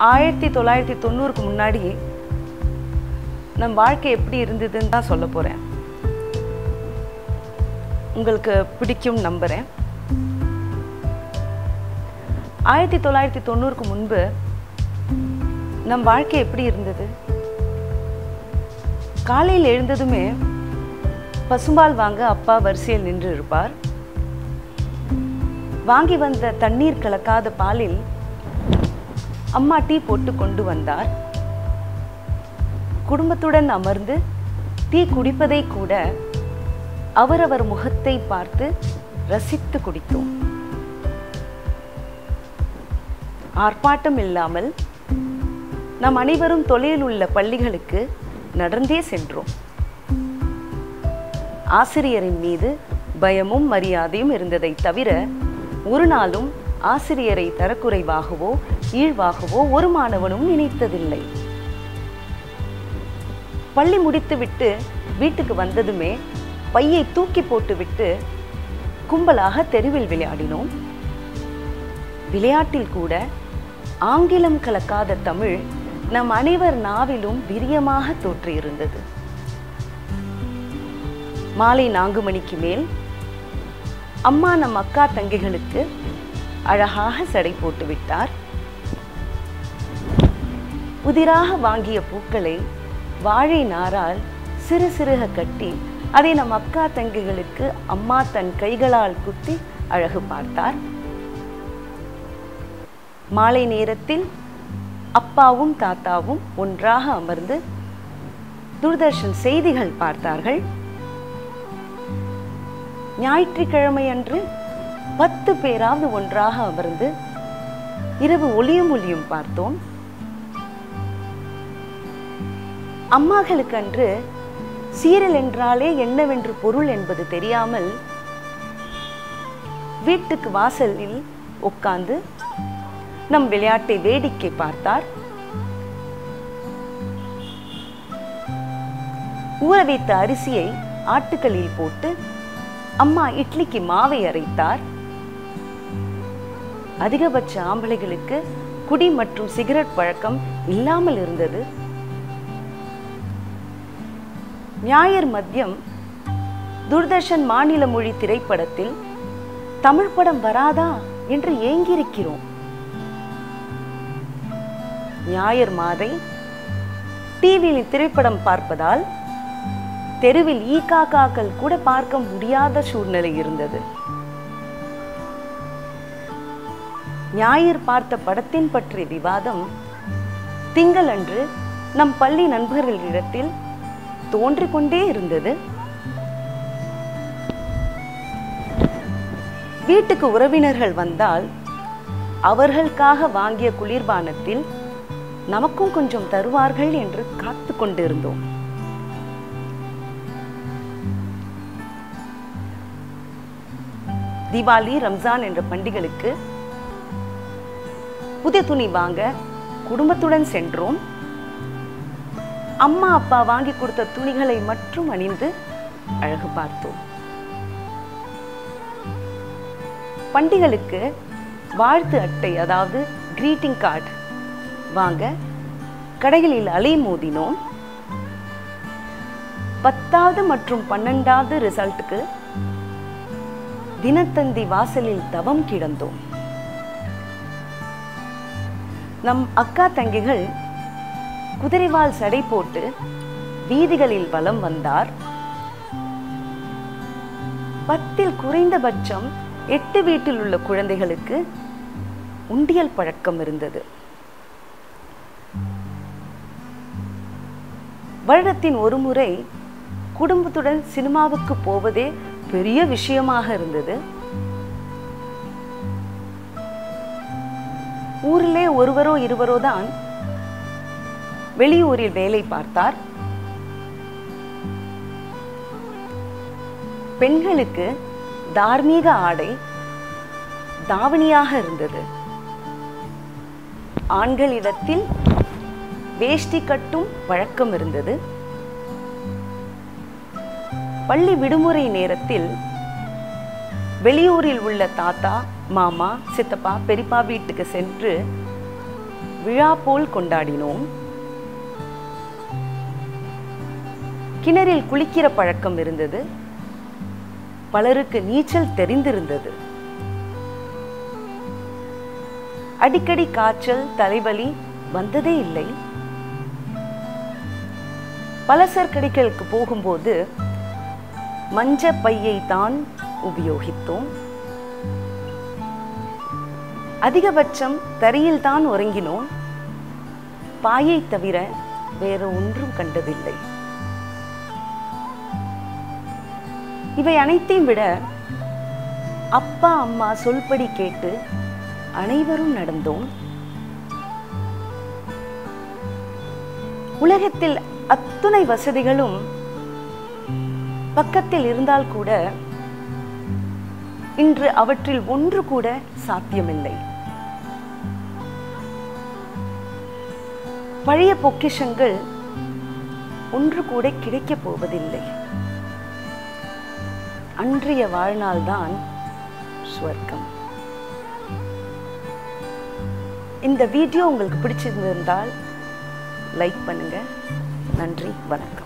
ஆயிரத்தி தொள்ளாயிரத்தி தொண்ணூறுக்கு முன்னாடி நம் வாழ்க்கை எப்படி இருந்ததுன்னு தான் சொல்ல போகிறேன் உங்களுக்கு பிடிக்கும் நம்புகிறேன் ஆயிரத்தி தொள்ளாயிரத்தி தொண்ணூறுக்கு முன்பு நம் வாழ்க்கை எப்படி இருந்தது காலையில் எழுந்ததுமே பசும்பால் வாங்க அப்பா வரிசையில் நின்று இருப்பார் வாங்கி வந்த தண்ணீர் கலக்காத பாலில் அம்மா டீ போட்டு கொண்டு வந்தார் குடும்பத்துடன் அமர்ந்து டீ குடிப்பதை கூட அவரவர் முகத்தை பார்த்து ரசித்து குடித்தோம் ஆர்ப்பாட்டம் இல்லாமல் நம் அனைவரும் தொலைவில் உள்ள பள்ளிகளுக்கு நடந்தே சென்றோம் ஆசிரியரின் மீது பயமும் மரியாதையும் இருந்ததை தவிர ஒரு நாளும் ஆசிரியரை தரக்குறைவாகவோ ஈழ்வாகவோ ஒரு மாணவனும் நினைத்ததில்லை பள்ளி முடித்துவிட்டு வீட்டுக்கு வந்ததுமே பையை தூக்கி போட்டுவிட்டு கும்பலாக தெருவில் விளையாடினோம் விளையாட்டில் கூட ஆங்கிலம் கலக்காத தமிழ் நம் அனைவர் நாவிலும் விரியமாக தோற்றியிருந்தது மாலை நான்கு மணிக்கு மேல் அம்மா நம் அக்கா தங்கைகளுக்கு அழகாக சடை போட்டு விட்டார் புதிராக வாங்கிய பூக்களை வாழை நாரால் சிறு சிறுக கட்டி அதை நம் அக்கா தங்கைகளுக்கு அம்மா தன் கைகளால் குத்தி அழகு பார்த்தார் மாலை நேரத்தில் அப்பாவும் தாத்தாவும் ஒன்றாக அமர்ந்து தூர்தர்ஷன் செய்திகள் பார்த்தார்கள் ஞாயிற்றுக்கிழமை அன்று பத்து பேராவது ஒன்றாக அமர்ந்து இரவு ஒளியும் ஒளியும் பார்த்தோம் அம்மாக்களுக்கு அன்று சீரியல் என்றாலே என்னவென்று பொருள் என்பது தெரியாமல் வீட்டுக்கு வாசலில் உட்கார்ந்து நம் விளையாட்டை வேடிக்கை பார்த்தார் ஊற வைத்த அரிசியை ஆட்டுக்களில் போட்டு அம்மா இட்லிக்கு மாவை அரைத்தார் அதிகபட்ச ஆம்பளைகளுக்கு குடி மற்றும் சிகரெட் பழக்கம் இல்லாமல் இருந்தது ஞாயிறு மதியம் தூர்தர்ஷன் மாநில மொழி திரைப்படத்தில் தமிழ் படம் வராதா என்று ஏங்கியிருக்கிறோம் ஞாயிறு மாதை டிவியில் திரைப்படம் பார்ப்பதால் தெருவில் ஈ காக்காக்கள் கூட பார்க்க முடியாத சூழ்நிலை இருந்தது ஞாயிறு பார்த்த படத்தின் பற்றிய விவாதம் திங்கள் அன்று நம் பள்ளி நண்பர்களிடத்தில் தோன்றிக் கொண்டே இருந்தது வீட்டுக்கு உறவினர்கள் வந்தால் அவர்களுக்காக வாங்கிய குளிர்பானத்தில் நமக்கும் கொஞ்சம் தருவார்கள் என்று காத்து கொண்டிருந்தோம் தீபாவளி ரம்ஜான் என்ற பண்டிகைகளுக்கு புதிய துணி வாங்க குடும்பத்துடன் சென்றோம் அம்மா அப்பா வாங்கி கொடுத்த துணிகளை மட்டும் அணிந்து அழகு பார்த்தோம் பண்டிகைகளுக்கு வாழ்த்து அட்டை அதாவது கிரீட்டிங் கார்டு வாங்க கடைகளில் அலை மோதினோம் பத்தாவது மற்றும் பன்னெண்டாவது ரிசல்ட்டுக்கு தினத்தந்தி வாசலில் தவம் கிடந்தோம் நம் அக்கா தங்கிகள் குதிரைவால் சடை போட்டு வீதிகளில் வலம் வந்தார் பத்தில் குறைந்தபட்சம் எட்டு வீட்டில் உள்ள குழந்தைகளுக்கு உண்டியல் பழக்கம் இருந்தது வருடத்தின் ஒரு முறை குடும்பத்துடன் சினிமாவுக்கு போவதே பெரிய விஷயமாக இருந்தது ஊரிலே ஒருவரோ இருவரோ தான் வெளியூரில் வேலை பார்த்தார் பெண்களுக்கு தார்மீக ஆடை தாவணியாக இருந்தது ஆண்களிடத்தில் வேஷ்டி கட்டும் வழக்கம் இருந்தது பள்ளி விடுமுறை நேரத்தில் வெளியூரில் உள்ள தாத்தா மாமா சித்தப்பா பெரியப்பா வீட்டுக்கு சென்று விழா போல் கொண்டாடினோம் கிணறில் குளிக்கிற பழக்கம் இருந்தது பலருக்கு நீச்சல் தெரிந்திருந்தது அடிக்கடி காய்ச்சல் தலைவலி வந்ததே இல்லை பலசர் கடைகளுக்கு போகும்போது மஞ்ச பையை தான் உபயோகித்தோம் அதிகபட்சம் தரையில் தான் உறங்கினோம் பாயை தவிர வேற ஒன்றும் கண்டதில்லை இவை அனைத்தையும் விட அப்பா அம்மா சொல்படி கேட்டு அனைவரும் நடந்தோம் உலகத்தில் அத்துணை வசதிகளும் பக்கத்தில் இருந்தால் கூட இன்று அவற்றில் ஒன்று கூட சாத்தியமில்லை பழைய பொக்கிஷங்கள் ஒன்று கூட கிடைக்கப் போவதில்லை அன்றைய வாழ்நாள்தான் ஸ்வர்க்கம் இந்த வீடியோ உங்களுக்கு பிடிச்சிருந்திருந்தால் லைக் பண்ணுங்க நன்றி வணக்கம்